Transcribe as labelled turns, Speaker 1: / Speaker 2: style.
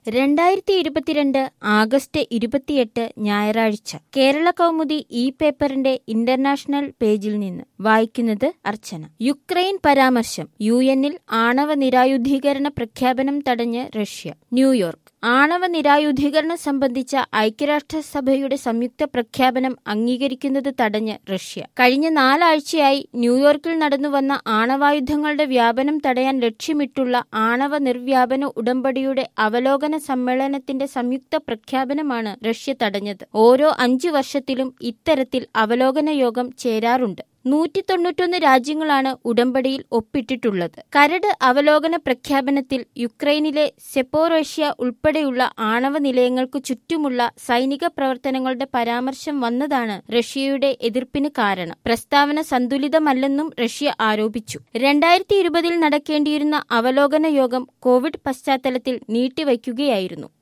Speaker 1: രണ്ടായിരത്തി ഇരുപത്തിരണ്ട് ആഗസ്റ്റ് ഇരുപത്തിയെട്ട് ഞായറാഴ്ച കേരള കൗമുദി ഈ പേപ്പറിന്റെ ഇന്റർനാഷണൽ പേജിൽ നിന്ന് വായിക്കുന്നത് അർച്ചന യുക്രൈൻ പരാമർശം യു എന്നിൽ ആണവ നിരായുധീകരണ പ്രഖ്യാപനം തടഞ്ഞ് റഷ്യ ന്യൂയോർക്ക് ആണവ നിരായുധീകരണം സംബന്ധിച്ച ഐക്യരാഷ്ട്രസഭയുടെ സംയുക്ത പ്രഖ്യാപനം അംഗീകരിക്കുന്നത് തടഞ്ഞ് റഷ്യ കഴിഞ്ഞ നാലാഴ്ചയായി ന്യൂയോർക്കിൽ നടന്നുവന്ന ആണവായുധങ്ങളുടെ വ്യാപനം തടയാൻ ലക്ഷ്യമിട്ടുള്ള ആണവ നിർവ്യാപന ഉടമ്പടിയുടെ അവലോകന സമ്മേളനത്തിന്റെ സംയുക്ത പ്രഖ്യാപനമാണ് റഷ്യ തടഞ്ഞത് ഓരോ അഞ്ചു വർഷത്തിലും ഇത്തരത്തിൽ അവലോകന യോഗം ചേരാറുണ്ട് നൂറ്റി തൊണ്ണൂറ്റൊന്ന് രാജ്യങ്ങളാണ് ഉടമ്പടിയിൽ ഒപ്പിട്ടിട്ടുള്ളത് കരട് അവലോകന പ്രഖ്യാപനത്തിൽ യുക്രൈനിലെ സെപ്പോറേഷ്യ ഉൾപ്പെടെയുള്ള ആണവ നിലയങ്ങൾക്കു ചുറ്റുമുള്ള സൈനിക പ്രവർത്തനങ്ങളുടെ പരാമർശം വന്നതാണ് റഷ്യയുടെ എതിർപ്പിന് കാരണം പ്രസ്താവന സന്തുലിതമല്ലെന്നും റഷ്യ ആരോപിച്ചു രണ്ടായിരത്തി ഇരുപതിൽ നടക്കേണ്ടിയിരുന്ന അവലോകന യോഗം കോവിഡ് പശ്ചാത്തലത്തിൽ നീട്ടിവയ്ക്കുകയായിരുന്നു